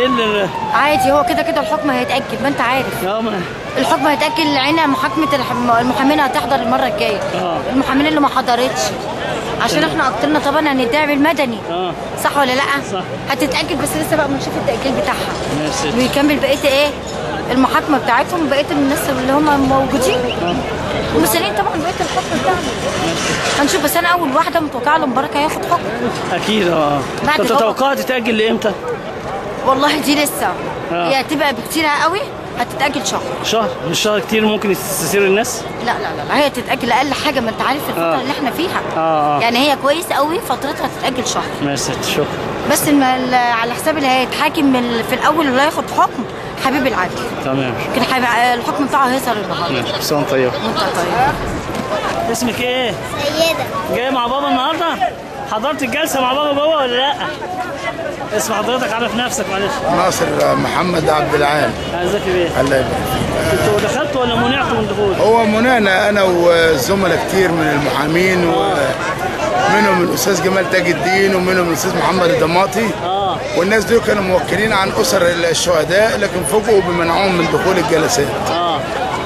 ايه اللي عادي هو كده كده الحكم هيتاجل ما انت عارف اه ما- الحكم هيتاجل لعين محاكمه الح- المحامين هتحضر المره الجايه آه. المحامين اللي ما حضرتش عشان احنا اكترنا طبعا هندعي بالمدني اه صح ولا لا صح. هتتاجل بس لسه بقى بنشوف التاجيل بتاعها ماشي ويكمل بقيه ايه المحاكمه بتاعتهم بقيه الناس اللي هم موجودين ومسؤولين طبعا بقيه الحكم بتاعهم هنشوف بس انا اول واحده متوقعه له مبارك هياخد حكم اكيد اه بعد طب طبعا. تتوقع تتاجل لامتى؟ والله دي لسه آه. هي هتبقى بكتيرها قوي هتتاجل شهر شهر مش شهر كتير ممكن يستثير الناس لا لا لا هي تتاجل اقل حاجه ما انت عارف الفتره آه. اللي احنا فيها آه، آه. يعني هي كويسه قوي فترتها تتاجل شهر ماشي ست شكرا بس الم- ال- على حساب اللي هيتحاكم من في الاول اللي هياخد حكم حبيب العدل تمام لكن حبيب- الحكم بتاعه هيظهر النهارده ماشي بس أنت طيب وانت طيب اسمك ايه؟ سيدة جاي مع بابا النهارده؟ حضرت الجلسه مع بابا جوه ولا لا؟ اسم حضرتك عرف نفسك معلش ناصر محمد عبد العال عايزك ايه؟ الله يبارك فيك. انتوا دخلتوا ولا منعتوا من الدخول؟ هو منانا انا وزملاء كتير من المحامين ومنهم الاستاذ جمال تاج الدين ومنهم الاستاذ محمد الضماطي اه والناس دول كانوا موكلين عن اسر الشهداء لكن فوجئوا بمنعهم من دخول الجلسات اه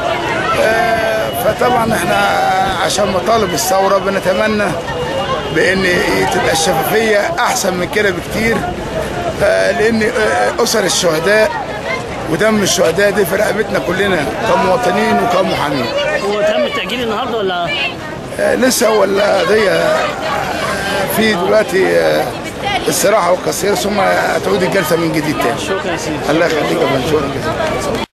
فطبعا احنا عشان مطالب الثوره بنتمنى بان تبقى الشفافيه احسن من كده بكتير آه، لان آه، اسر الشهداء ودم الشهداء دي في رقبتنا كلنا كمواطنين وكمحامين هو تم التأجيل النهارده ولا آه، لسه هو القضيه آه، في دلوقتي آه، استراحه وقصير ثم هتعود الجلسه من جديد تاني شكرا يا سيدي الله يخليك يا فندم شكرا جزيلا